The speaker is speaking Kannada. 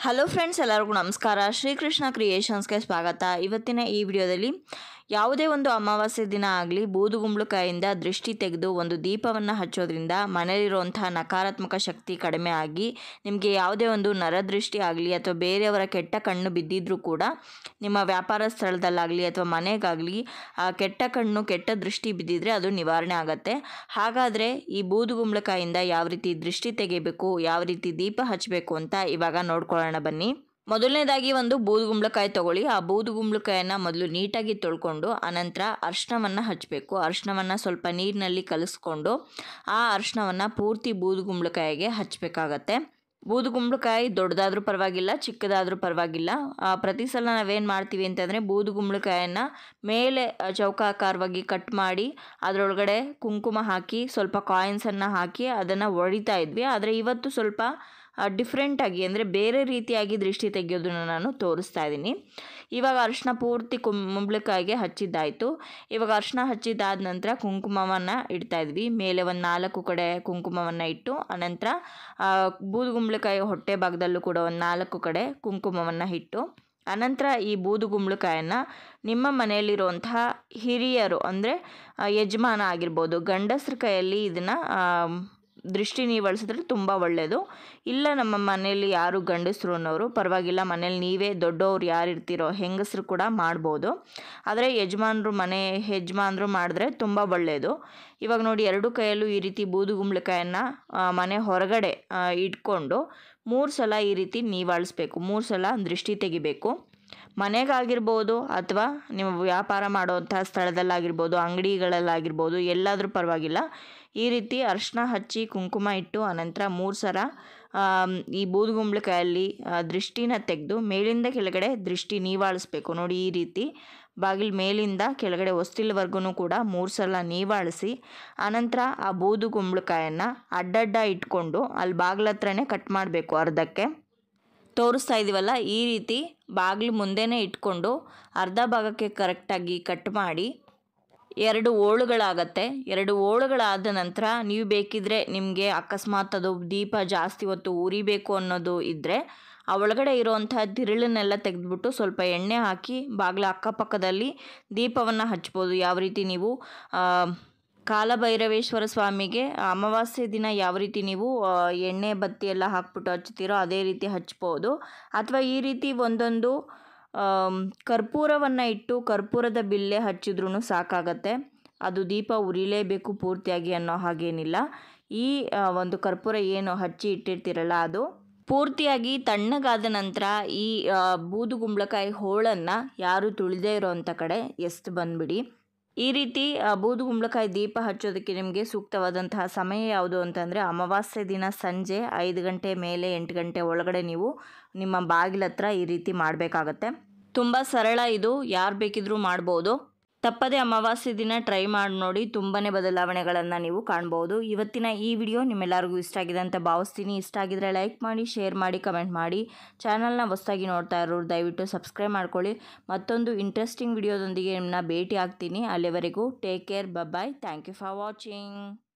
ಹಲೋ ಫ್ರೆಂಡ್ಸ್ ಎಲ್ಲರಿಗೂ ನಮಸ್ಕಾರ ಶ್ರೀಕೃಷ್ಣ ಕ್ರಿಯೇಷನ್ಸ್ಗೆ ಸ್ವಾಗತ ಇವತ್ತಿನ ಈ ವಿಡಿಯೋದಲ್ಲಿ ಯಾವುದೇ ಒಂದು ಅಮಾವಾಸ್ಯೆ ದಿನ ಆಗಲಿ ಬೂದುಗುಂಬಳಕಾಯಿಂದ ದೃಷ್ಟಿ ತೆಗೆದು ಒಂದು ದೀಪವನ್ನು ಹಚ್ಚೋದ್ರಿಂದ ಮನೆಯಲ್ಲಿರುವಂತಹ ನಕಾರಾತ್ಮಕ ಶಕ್ತಿ ಕಡಿಮೆ ಆಗಿ ನಿಮಗೆ ಯಾವುದೇ ಒಂದು ನರದೃಷ್ಟಿ ಆಗಲಿ ಅಥವಾ ಬೇರೆಯವರ ಕೆಟ್ಟ ಕಣ್ಣು ಬಿದ್ದಿದ್ರೂ ಕೂಡ ನಿಮ್ಮ ವ್ಯಾಪಾರ ಸ್ಥಳದಲ್ಲಾಗಲಿ ಅಥವಾ ಮನೆಗಾಗಲಿ ಆ ಕೆಟ್ಟ ಕಣ್ಣು ಕೆಟ್ಟ ದೃಷ್ಟಿ ಬಿದ್ದಿದ್ರೆ ಅದು ನಿವಾರಣೆ ಆಗುತ್ತೆ ಹಾಗಾದರೆ ಈ ಬೂದುಗುಂಬಳಕಾಯಿಂದ ಯಾವ ರೀತಿ ದೃಷ್ಟಿ ತೆಗಿಬೇಕು ಯಾವ ರೀತಿ ದೀಪ ಹಚ್ಚಬೇಕು ಅಂತ ಇವಾಗ ನೋಡ್ಕೊಳ್ಳೋಣ ಬನ್ನಿ ಮೊದಲನೇದಾಗಿ ಒಂದು ಬೂದುಗುಂಬಳಕಾಯಿ ತಗೊಳ್ಳಿ ಆ ಬೂದುಗುಂಬಳಕಾಯನ್ನು ಮೊದಲು ನೀಟಾಗಿ ತೊಳ್ಕೊಂಡು ಆನಂತರ ಅರ್ಶನವನ್ನು ಹಚ್ಚಬೇಕು ಅರ್ಶನವನ್ನು ಸ್ವಲ್ಪ ನೀರಿನಲ್ಲಿ ಕಲಿಸ್ಕೊಂಡು ಆ ಅರ್ಶನವನ್ನು ಪೂರ್ತಿ ಬೂದುಗುಂಬಳಕಾಯಿಗೆ ಹಚ್ಚಬೇಕಾಗತ್ತೆ ಬೂದುಗುಂಬಳಕಾಯಿ ದೊಡ್ಡದಾದ್ರೂ ಪರವಾಗಿಲ್ಲ ಚಿಕ್ಕದಾದ್ರೂ ಪರವಾಗಿಲ್ಲ ಆ, ಪ್ರತಿ ಸಲ ನಾವೇನು ಮಾಡ್ತೀವಿ ಅಂತಂದರೆ ಬೂದುಗುಂಬಳಕಾಯನ್ನು ಮೇಲೆ ಆ, ಚೌಕಾಕಾರವಾಗಿ ಕಟ್ ಮಾಡಿ ಅದರೊಳಗಡೆ ಕುಂಕುಮ ಹಾಕಿ ಸ್ವಲ್ಪ ಕಾಯಿನ್ಸನ್ನು ಹಾಕಿ ಅದನ್ನು ಹೊಡಿತಾ ಇದ್ವಿ ಆದರೆ ಇವತ್ತು ಸ್ವಲ್ಪ ಡಿಫ್ರೆಂಟಾಗಿ ಅಂದರೆ ಬೇರೆ ರೀತಿಯಾಗಿ ದೃಷ್ಟಿ ತೆಗೆಯೋದನ್ನು ನಾನು ತೋರಿಸ್ತಾ ಇದ್ದೀನಿ ಇವಾಗ ಅರಿಶಿನ ಪೂರ್ತಿ ಕುಂಬಳಕಾಯಿಗೆ ಹಚ್ಚಿದ್ದಾಯಿತು ಇವಾಗ ಅರಿಶಿನ ಹಚ್ಚಿದ್ದಾದ ನಂತರ ಕುಂಕುಮವನ್ನು ಇಡ್ತಾ ಇದ್ವಿ ಮೇಲೆ ಒಂದು ನಾಲ್ಕು ಕಡೆ ಕುಂಕುಮವನ್ನು ಇಟ್ಟು ಅನಂತರ ಆ, ಬೂದುಗುಂಬಳಕಾಯಿ ಹೊಟ್ಟೆ ಭಾಗದಲ್ಲೂ ಕೂಡ ಒಂದು ನಾಲ್ಕು ಕಡೆ ಕುಂಕುಮವನ್ನು ಇಟ್ಟು ಅನಂತರ ಈ ಬೂದುಗುಂಬಳಕಾಯನ್ನು ನಿಮ್ಮ ಮನೆಯಲ್ಲಿರುವಂತಹ ಹಿರಿಯರು ಅಂದರೆ ಯಜಮಾನ ಆಗಿರ್ಬೋದು ಗಂಡಸ್ರ ಕೈಯಲ್ಲಿ ಇದನ್ನು ದೃಷ್ಟಿ ನೀವು ಬಳಸಿದ್ರೆ ತುಂಬ ಒಳ್ಳೆಯದು ಇಲ್ಲ ನಮ್ಮ ಮನೆಯಲ್ಲಿ ಯಾರು ಗಂಡಸರು ಅನ್ನೋರು ಪರವಾಗಿಲ್ಲ ಮನೇಲಿ ನೀವೇ ದೊಡ್ಡವ್ರು ಯಾರು ಇರ್ತೀರೋ ಹೆಂಗಸರು ಕೂಡ ಮಾಡ್ಬೋದು ಆದರೆ ಯಜಮಾನರು ಮನೆ ಯಜಮಾನರು ಮಾಡಿದ್ರೆ ತುಂಬ ಒಳ್ಳೆಯದು ಇವಾಗ ನೋಡಿ ಎರಡು ಕೈಯಲ್ಲೂ ಈ ರೀತಿ ಬೂದುಗುಂಬಳಕಾಯನ್ನು ಮನೆ ಹೊರಗಡೆ ಆ, ಇಟ್ಕೊಂಡು ಮೂರು ಸಲ ಈ ರೀತಿ ನೀವಾಳಿಸ್ಬೇಕು ಮೂರು ಸಲ ದೃಷ್ಟಿ ತೆಗಿಬೇಕು ಮನೆಗಾಗಿರ್ಬೋದು ಅಥವಾ ನೀವು ವ್ಯಾಪಾರ ಮಾಡುವಂಥ ಸ್ಥಳದಲ್ಲಾಗಿರ್ಬೋದು ಅಂಗಡಿಗಳಲ್ಲಾಗಿರ್ಬೋದು ಎಲ್ಲಾದರೂ ಪರವಾಗಿಲ್ಲ ಈ ರೀತಿ ಅರಿಶಿನ ಹಚ್ಚಿ ಕುಂಕುಮ ಇಟ್ಟು ಅನಂತರ ಮೂರು ಸಲ ಆಮ್, ಈ ಬೂದುಗುಂಬಳಕಾಯಲ್ಲಿ ಆ, ದೃಷ್ಟಿನ ತೆಗೆದು ಮೇಲಿಂದ ಕೆಳಗಡೆ ದೃಷ್ಟಿ ನೀವಾಳಿಸ್ಬೇಕು ನೋಡಿ ಈ ರೀತಿ ಬಾಗಿಲು ಮೇಲಿಂದ ಕೆಳಗಡೆ ಹೊಸ್ತಿಲ್ವರೆಗೂ ಕೂಡ ಮೂರು ಸಲ ನೀವಾಳಿಸಿ ಆನಂತರ ಆ ಬೂದುಗುಂಬಳಕಾಯನ್ನು ಅಡ್ಡಡ್ಡ ಇಟ್ಕೊಂಡು ಅಲ್ಲಿ ಬಾಗಿಲ ಹತ್ರನೇ ಕಟ್ ಮಾಡಬೇಕು ಅರ್ಧಕ್ಕೆ ತೋರಿಸ್ತಾ ಇದ್ದೀವಲ್ಲ ಈ ರೀತಿ ಬಾಗಿಲು ಮುಂದೆನೇ ಇಟ್ಕೊಂಡು ಅರ್ಧ ಭಾಗಕ್ಕೆ ಕರೆಕ್ಟಾಗಿ ಕಟ್ ಮಾಡಿ ಎರಡು ಓಳುಗಳಾಗತ್ತೆ ಎರಡು ಓಳುಗಳಾದ ನಂತರ ನೀವು ಬೇಕಿದ್ರೆ ನಿಮಗೆ ಅಕಸ್ಮಾತ್ ಅದು ದೀಪ ಜಾಸ್ತಿ ಹೊತ್ತು ಉರಿಬೇಕು ಅನ್ನೋದು ಇದ್ದರೆ ಆ ಒಳಗಡೆ ಇರುವಂಥ ತಿರುಳನ್ನೆಲ್ಲ ತೆಗೆದ್ಬಿಟ್ಟು ಸ್ವಲ್ಪ ಎಣ್ಣೆ ಹಾಕಿ ಬಾಗಿಲ ಅಕ್ಕಪಕ್ಕದಲ್ಲಿ ದೀಪವನ್ನು ಹಚ್ಬೋದು ಯಾವ ರೀತಿ ನೀವು ಆ, ಕಾಲಭೈರವೇಶ್ವರ ಸ್ವಾಮಿಗೆ ಅಮಾವಾಸ್ಯೆ ದಿನ ಯಾವ ರೀತಿ ನೀವು ಆ, ಎಣ್ಣೆ ಬತ್ತಿ ಎಲ್ಲ ಹಾಕ್ಬಿಟ್ಟು ಹಚ್ತೀರೋ ಅದೇ ರೀತಿ ಹಚ್ಬೋದು ಅಥವಾ ಈ ರೀತಿ ಒಂದೊಂದು ಕರ್ಪೂರವನ್ನು ಇಟ್ಟು ಕರ್ಪೂರದ ಬಿಲ್ಲೆ ಹಚ್ಚಿದ್ರೂ ಸಾಕಾಗತ್ತೆ ಅದು ದೀಪ ಉರಿಲೇಬೇಕು ಪೂರ್ತಿಯಾಗಿ ಅನ್ನೋ ಹಾಗೇನಿಲ್ಲ ಈ ಆ, ಒಂದು ಕರ್ಪೂರ ಏನು ಹಚ್ಚಿ ಇಟ್ಟಿರ್ತೀರಲ್ಲ ಅದು ಪೂರ್ತಿಯಾಗಿ ತಣ್ಣಗಾದ ನಂತರ ಈ ಆ, ಬೂದುಗುಂಬಳಕಾಯಿ ಹೋಳನ್ನು ಯಾರು ತುಳಿದೇ ಇರೋವಂಥ ಕಡೆ ಎಸ್ದು ಬಂದುಬಿಡಿ ಈ ರೀತಿ ಆ, ಬೂದುಗುಂಬಳಕಾಯಿ ದೀಪ ಹಚ್ಚೋದಕ್ಕೆ ನಿಮಗೆ ಸೂಕ್ತವಾದಂತಹ ಸಮಯ ಯಾವುದು ಅಂತಂದರೆ ಅಮಾವಾಸ್ಯೆ ದಿನ ಸಂಜೆ ಐದು ಗಂಟೆ ಮೇಲೆ ಎಂಟು ಗಂಟೆ ಒಳಗಡೆ ನೀವು ನಿಮ್ಮ ಬಾಗಿಲ ಹತ್ರ ಈ ರೀತಿ ಮಾಡಬೇಕಾಗತ್ತೆ ತುಂಬ ಸರಳ ಇದು ಯಾರು ಬೇಕಿದ್ರೂ ಮಾಡ್ಬೋದು ತಪ್ಪದೇ ಅಮಾವಾಸ್ಯೆ ದಿನ ಟ್ರೈ ಮಾಡಿ ನೋಡಿ ತುಂಬಾ ಬದಲಾವಣೆಗಳನ್ನು ನೀವು ಕಾಣ್ಬೋದು ಇವತ್ತಿನ ಈ ವಿಡಿಯೋ ನಿಮ್ಮೆಲ್ಲರಿಗೂ ಇಷ್ಟ ಆಗಿದೆ ಅಂತ ಭಾವಿಸ್ತೀನಿ ಇಷ್ಟ ಆಗಿದ್ರೆ ಲೈಕ್ ಮಾಡಿ ಶೇರ್ ಮಾಡಿ ಕಮೆಂಟ್ ಮಾಡಿ ಚಾನಲ್ನ ಹೊಸ್ದಾಗಿ ನೋಡ್ತಾ ಇರೋರು ದಯವಿಟ್ಟು ಸಬ್ಸ್ಕ್ರೈಬ್ ಮಾಡ್ಕೊಳ್ಳಿ ಮತ್ತೊಂದು ಇಂಟ್ರೆಸ್ಟಿಂಗ್ ವಿಡಿಯೋದೊಂದಿಗೆ ನಿಮ್ಮನ್ನ ಭೇಟಿ ಆಗ್ತೀನಿ ಅಲ್ಲಿವರೆಗೂ take care bye thank you for watching